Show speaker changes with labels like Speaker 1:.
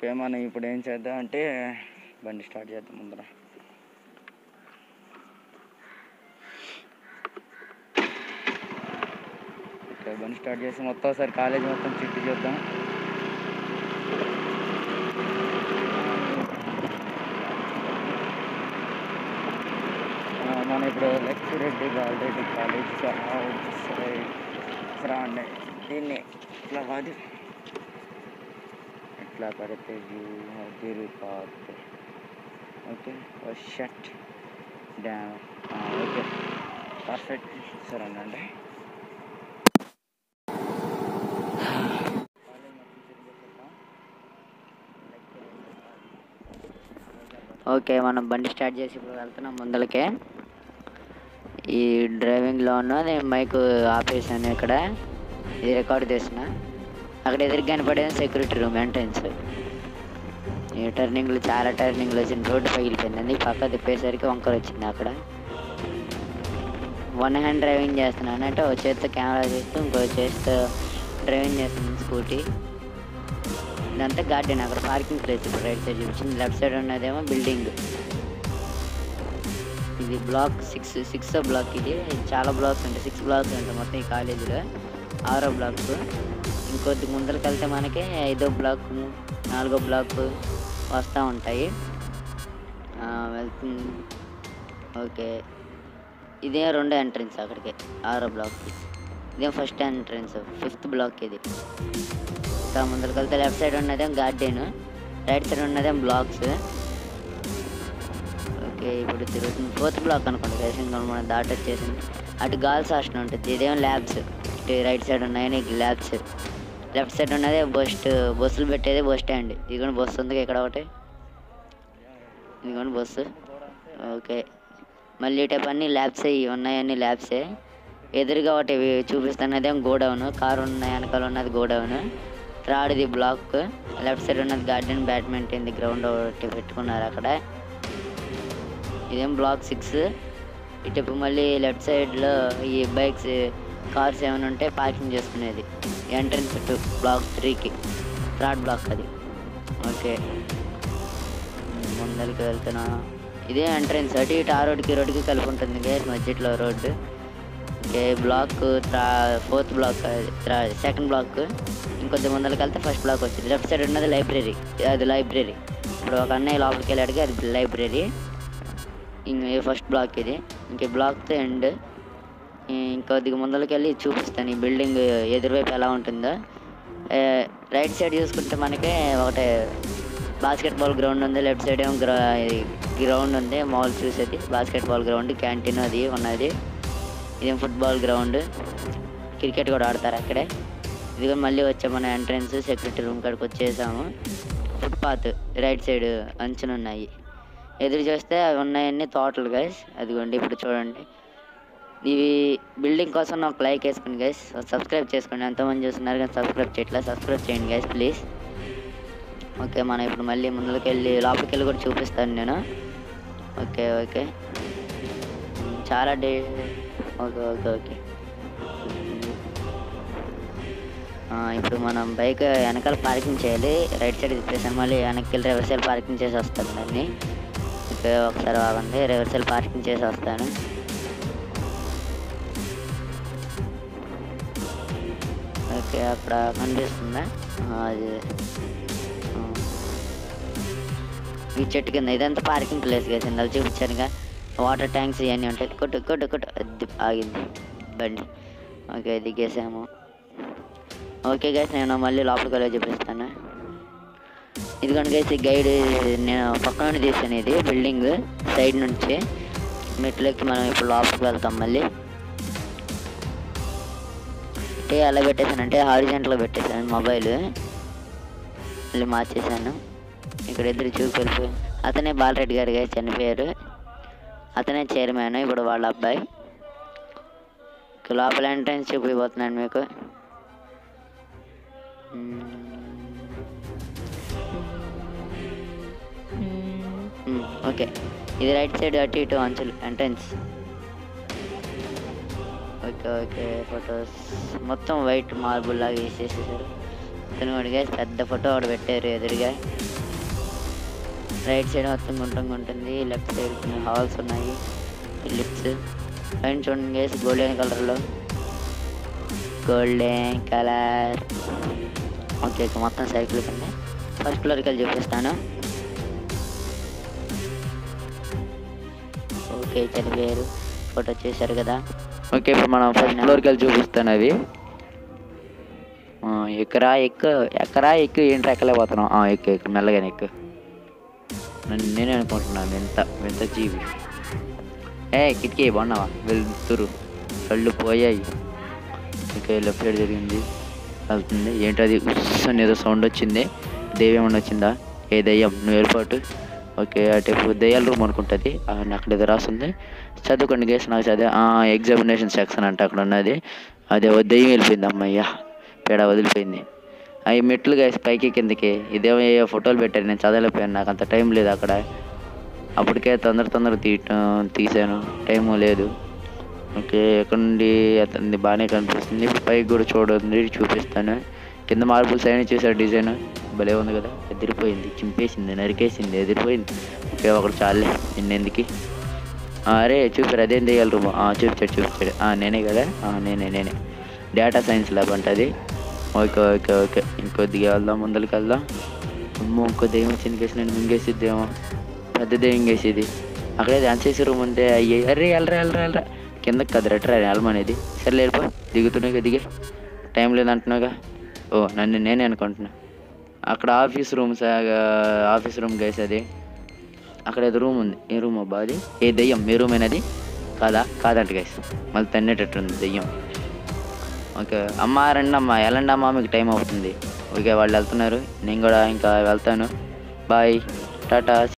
Speaker 1: Okay మనం ఇప్పుడు ఏం చేద్దాం అంటే బండి స్టార్ట్ చేద్దాం ముందర ఓకే బండి స్టార్ట్ చేసి మొత్తం ఒకసారి కాలేజ్ మొత్తం చుట్టూ చూద్దాం ఆ, మనం ఇప్పుడు లక్ష్మిరెడ్డి బాలరెడ్డి కాలేజ్ రాండి దీన్ని ఇట్లా కాదు ఇట్లా కడితే వ్యూ తిరుగుతుంది okay shut dam okay perfect సరేనండి ఓకే మనం బండి స్టార్ట్ చేసి ఇప్పుడు వెళ్తున్నాం ముందలకే ఈ డ్రైవింగ్లో ఉన్న నేను మైక్ ఆపేసాను ఇక్కడ ఇది రికార్డ్ చేసిన అక్కడ ఎదురు కనపడేది సెక్యూరిటీ రూమ్ ఎంట్రన్స్ ఈ టర్నింగ్లు చాలా టర్నింగ్లు వచ్చింది రోడ్డు పగిలిపోయింది అందుకే పక్క తిప్పేసరికి వంకర వచ్చింది అక్కడ వన్ హ్యాండ్ డ్రైవింగ్ చేస్తున్నాను అంటే ఒక చేత్తో కెమెరా చేస్తూ ఇంకో చేత్తో డ్రైవింగ్ చేస్తున్నాను స్కూటీ ఇదంతా గార్డెన్ అక్కడ పార్కింగ్ ప్లేస్ ఇప్పుడు రైట్ సైడ్ చూపించింది లెఫ్ట్ సైడ్ ఉన్నదేమో బిల్డింగ్ ఇది బ్లాక్ సిక్స్ సిక్స్ బ్లాక్ ఇది చాలా బ్లాక్స్ ఉంటాయి సిక్స్ బ్లాక్స్ ఉంటాయి మొత్తం ఈ కాలేజీలో ఆరో బ్లాక్ ఇంకొద్ది ముందరికి వెళ్తే మనకి ఐదో బ్లాక్ నాలుగో బ్లాక్ వస్తూ ఉంటాయి ఆ, వెళ్తుంది ఓకే ఇదే రెండో ఎంట్రన్స్ అక్కడికి ఆరో బ్లాక్కి ఇదే ఫస్ట్ ఎంట్రన్స్ ఫిఫ్త్ బ్లాక్ ఇది ఇంకా ముందరికి వెళ్తే లెఫ్ట్ సైడ్ ఉన్నదేం గార్డెన్ రైట్ సైడ్ ఉన్నదేం బ్లాక్స్ ఓకే ఇప్పుడు తిరుగుతుంది ఫోర్త్ బ్లాక్ అనుకోండి గైస్ ఇంకా మనం దాటి వచ్చేసింది అటు గర్ల్స్ హాస్టల్ ఉంటుంది ఇదేమో ల్యాబ్స్ ఇటు రైట్ సైడ్ ఉన్నాయి ల్యాబ్స్ లెఫ్ట్ సైడ్ ఉన్నదే బస్ బస్సులు పెట్టేది బస్ స్టాండ్ ఇదిగోండి బస్సు ఉంది ఇక్కడ ఒకటి ఇదిగోండి బస్సు ఓకే మళ్ళీ ఇటు అన్ని ల్యాబ్స్ ఇవి ఉన్నాయన్నీ ల్యాబ్సే ఎదురుగా ఒకటి ఇవి చూపిస్తున్నదేమో గోడౌన్ కారు ఉన్నాయి వెనకాల ఉన్నది గోడౌన్ త్రాడుది బ్లాక్ లెఫ్ట్ సైడ్ ఉన్నది గార్డెన్ బ్యాడ్మింటన్ గ్రౌండ్ ఒకటి పెట్టుకున్నారు అక్కడ ఇదేం బ్లాక్ సిక్స్ ఇటు మళ్ళీ లెఫ్ట్ సైడ్లో ఈ బైక్స్ కార్స్ ఏమైనా ఉంటే పార్కింగ్ చేసుకునేది ఎంట్రన్స్ టు బ్లాక్ త్రీకి థర్డ్ బ్లాక్ అది ఓకే ముందరికి వెళ్తున్నా ఇదే ఎంట్రన్స్ అటు ఇటు ఆ రోడ్డుకి ఈ రోడ్డుకి కలిపి ఉంటుంది గేస్ మధ్యలో రోడ్డు ఓకే బ్లాక్ త్రా ఫోర్త్ బ్లాక్ సెకండ్ బ్లాక్ ఇంకొద్ది ముందరికి వెళ్తే ఫస్ట్ బ్లాక్ వచ్చింది లెఫ్ట్ సైడ్ ఉన్నది లైబ్రరీ అది లైబ్రరీ ఇప్పుడు ఒక అన్నయ్య లోపలికి వెళ్ళాడుగా అది లైబ్రరీ ఇంక ఫస్ట్ బ్లాక్ ఇది ఇంక బ్లాక్ ఎండ్ ఇంకొద్దిగా ముందరికి వెళ్ళి చూపిస్తాను ఈ బిల్డింగ్ ఎదురువైపు ఎలా ఉంటుందో ఏ, రైట్ సైడ్ చూసుకుంటే మనకి ఒకటి బాస్కెట్ బాల్ గ్రౌండ్ ఉంది లెఫ్ట్ సైడ్ ఏమో గ్రౌ గ్రౌండ్ ఉంది మాల్ చూసేది బాస్కెట్ బాల్ గ్రౌండ్ క్యాంటీన్ అది ఉన్నది ఇదేం ఫుట్బాల్ గ్రౌండ్ క్రికెట్ కూడా ఆడతారు అక్కడే ఇదిగో మళ్ళీ వచ్చే మన ఎంట్రన్స్ సెక్యూరిటీ రూమ్ కాడికి వచ్చేసాము ఫుట్పాత్ రైట్ సైడ్ అంచున ఉన్నాయి ఎదురు చూస్తే అవి ఉన్నాయన్నీ తోటలు గైస్ అదిగోండి ఇప్పుడు చూడండి ఇవి బిల్డింగ్ కోసం ఒక లైక్ వేసుకోండి గైస్ సబ్స్క్రైబ్ చేసుకోండి ఎంతమంది చూస్తున్నారు కానీ సబ్స్క్రైబ్ చేయట్లేదు సబ్స్క్రైబ్ చేయండి గైస్ ప్లీజ్ ఓకే మనం ఇప్పుడు మళ్ళీ ముందుకు వెళ్ళి లోపలికి వెళ్ళి కూడా చూపిస్తాను నేను ఓకే ఓకే ఉమ్, చాలా డే ఓకే ఓకే ఓకే ఆ, ఇప్పుడు మనం బైక్ వెనకాల పార్కింగ్ చేయాలి రైట్ సైడ్ తిప్పేసాను మళ్ళీ వెనక్కి వెళ్ళి రివర్సల్ పార్కింగ్ చేసి వస్తాను దాన్ని ఓకే ఒకసారి ఆగండి రివర్సల్ పార్కింగ్ చేసి వస్తాను ఓకే అక్కడ కనిపిస్తుందా ఆ, అది ఆ. ఈ చెట్టు కింద ఇదంతా పార్కింగ్ ప్లేస్ కదా ఇందాక చూపించానుగా వాటర్ ట్యాంక్స్ ఇవన్నీ ఉంటాయి కొట్టు కొట్టు కొట్టు అది ఆగింది బండి ఓకే దిగేసాము ఓకే గైస్ నేను మళ్ళీ లోపలికి వెళ్ళి చూపిస్తాను ఇదిగోండి గైస్ ఈ గైడ్ నేను పక్క నుండి తీసాను ఇది బిల్డింగ్ సైడ్ నుంచి మెట్లెక్కి మనం ఇప్పుడు లోపలికి వెళ్తాం మళ్ళీ అంటే అలా పెట్టేశాను అంటే హారిజెంట్లో పెట్టేశాను మొబైల్ మళ్ళీ మార్చేశాను ఇక్కడ ఇద్దరు చూపెళ్ళిపోయి అతనే బాలరెడ్డి గారు గారు చనిపోయారు అతనే చైర్మన్ ఇప్పుడు వాళ్ళ అబ్బాయి ఇక లోపల ఎంట్రన్స్ చూపిపోతున్నాను మీకు మ్మ్, ఓకే ఇది రైట్ సైడ్ అటు ఇటు అంచులు ఎంట్రన్స్ ఓకే ఓకే ఫొటోస్ మొత్తం వైట్ మార్బుల్ లాగా వేసేసేసారు అతను కూడా guys పెద్ద ఫోటో ఒకటి పెట్టారు ఎదురుగా రైట్ సైడ్ మొత్తం గుండ్రంగా ఉంటుంది లెఫ్ట్ సైడ్ కొన్ని హాల్స్ ఉన్నాయి లిప్స్ పైన చూడండి గేస్ గోల్డెన్ కలర్లో గోల్డెన్ కలర్ ఓకే ఇక మొత్తం సైకిల్స్ ఉన్నాయి ఫస్ట్ ఫ్లోర్కి వెళ్ళి చూపిస్తాను ఓకే చనిపోయారు ఫోటో చేశారు కదా
Speaker 2: ఓకే ఇప్పుడు మనం ఫస్ట్ ఫ్లోర్కి వెళ్ళి చూపిస్తాను అది ఆ, ఎక్కరా ఎక్కు ఎక్కరా ఎక్కు ఏంటి ఎక్కలేకపోతున్నాం ఆ, ఎక్కు ఎక్కు మెల్లగానే ఎక్కు నన్ను నేనే అనుకుంటున్నాను వింత వింత జీవి ఏ కిటికీ బాగున్నావా వెళ్తురు కళ్ళు పోయాయి ఇంకా లెఫ్ట్ సైడ్ జరిగింది వెళ్తుంది ఏంటది ఉస్ అని ఏదో సౌండ్ వచ్చింది దెయ్యం ఏమన్నా వచ్చిందా ఏ దెయ్యం నువ్వు ఏర్పాటు ఓకే అటు ఇప్పుడు దెయ్యాల రూమ్ అనుకుంటుంది ఆ, అక్కడ ఏదో రాస్తుంది చదువుకోండి గేస్ నాకు చదివా ఎగ్జామినేషన్ సెక్షన్ అంట అక్కడ ఉన్నది అదే ఓ దెయ్యం వెళ్ళిపోయింది అమ్మయ్య పేడ వదిలిపోయింది అవి మెట్లు గేసి పైకి కిందకి ఇదేమో ఏ ఫోటోలు పెట్టారు నేను చదవలేకపోయాను నాకు అంత టైం లేదు అక్కడ అప్పటికే తొందర తొందర తీయటం తీసాను టైము లేదు ఓకే ఎక్కడ నుండి అతన్ని బాగానే కనిపిస్తుంది ఇప్పుడు పైకి కూడా చూడండి చూపిస్తాను కింద మార్బుల్స్ అయినా చూసారు డిజైన్ భలే ఉంది కదా ఎదిరిపోయింది చింపేసింది నరికేసింది ఎదిరిపోయింది ఓకే ఒకటి చాలే నిన్నెందుకు అరే చూపారు అదేం చేయాలి రూమ్ చూపించాడు చూపించాడు ఆ, నేనే కదా ఆ, నేనే నేనే డేటా సైన్స్ ల్యాబ్ అంటది ఓకే ఓకే ఓకే ఇంకొద్దిగా వెళ్దాం ముందరికి వెళ్దాం అమ్మో ఇంకో దెయ్యం వచ్చింది కేసు నేను మింగేసిద్దేమో పెద్ద దెయ్యం వేసేది అక్కడే డాన్స్ చేసే రూమ్ ఉంటే అయ్యే అరే వెళ్ళరా వెళ్ళరా వెళ్ళరా కిందకి కదా రెట్రా వెళ్ళమనేది సరే లేపో దిగుతున్నాగా దిగే టైం లేదంటున్నాగా ఓ నన్ను నేనే అనుకుంటున్నా అక్కడ ఆఫీస్ రూమ్స్ ఆఫీస్ రూమ్ గేసేది అక్కడ ఏదో రూమ్ ఉంది ఏ రూమ్ అబ్బా అది ఏ దెయ్యం ఏ రూమ్ అయినది కాదా కాదంట గైస్ మళ్ళీ తన్నేటట్టుంది దెయ్యం ఓకే అమ్మ రండి అమ్మ వెళ్ళండి అమ్మ మీకు టైం అవుతుంది ఓకే వాళ్ళు వెళ్తున్నారు నేను కూడా ఇంకా వెళ్తాను బాయ్ టాటా